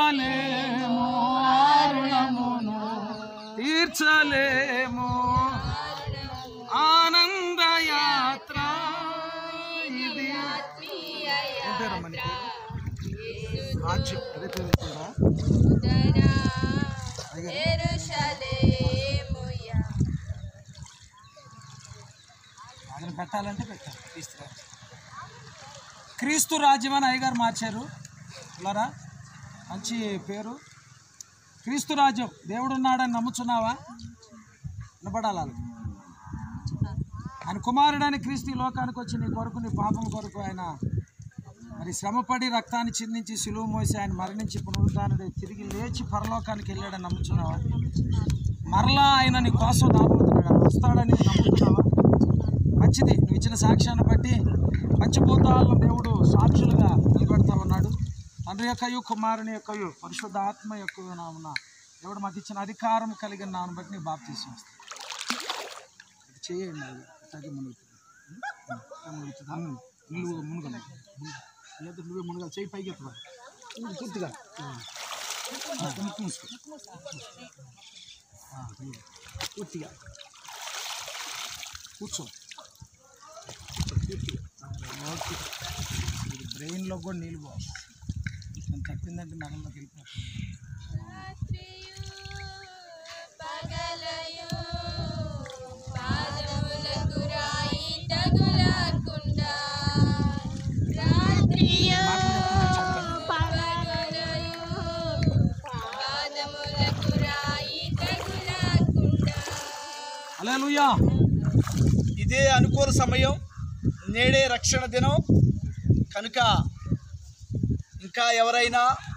తీర్చలేము ఆరుణమును తీర్చలేము ఆనంద యాత్ర ఇది ఏం పేరమ్మా నీ పేరు? రాజ్యం అదే పేరు పెట్టుకుంటా ఆయన పెట్టాలంటే పెట్టాలి క్రీస్తు రాజ్యం క్రీస్తు రాజ్యం అని అయ్యగారు మార్చారు అలారా మంచి పేరు క్రీస్తు రాజ్యం దేవుడు ఉన్నాడని నమ్ముచున్నావా వినపడాలి వాళ్ళకి. ఆయన కుమారుడని క్రీస్తు ఈ లోకానికి వచ్చి నీ కొరకు నీ పాపం కొరకు ఆయన మరి శ్రమపడి రక్తాన్ని చిందించి సిలువ మోసి ఆయన మరణించి పునరుద్ధానుడు తిరిగి లేచి పరలోకానికి వెళ్ళాడని నమ్ముచున్నావా మరలా ఆయన నీ కోసం రాబోతున్నాడు ఆయన వస్తాడని నమ్ముతున్నావా మంచిది నువ్వు ఇచ్చిన సాక్ష్యాన్ని బట్టి పంచభూతాలను దేవుడు సాక్షులుగా నిలబెడతా ఉన్నాడు తండ్రి యొక్కయు కుమారుని యొక్కయు పరిశుద్ధ ఆత్మ యొక్క నామున దేవుడు మాకు ఇచ్చిన అధికారం కలిగిన నామను బట్టి నీ బాప్ తీసుకొస్తాను చేయండి అది అట్లాగే మునుగుతుంది మునుగుతుంది ఉమ్, నువ్వు మునుగలు లేదు నువ్వే మునుగలు చేయి పైకి ఎత్తుకో ఉమ్, పూర్తిగా ఉమ్. ఆ, ముక్కు మూసుకో ఆ, ఉమ్. పూర్తిగా కూర్చో పూర్తిగా ఆ, ఓకే ఇది బ్రెయిన్లో కూడా నీళ్ళు పో నేను తప్పిందంటే నగల్లోకి వెళ్ళిపోతుంది హల్లెలూయా ఇదే అనుకూల సమయం నేడే రక్షణ దినం కనుక ఇంకా ఎవరైనా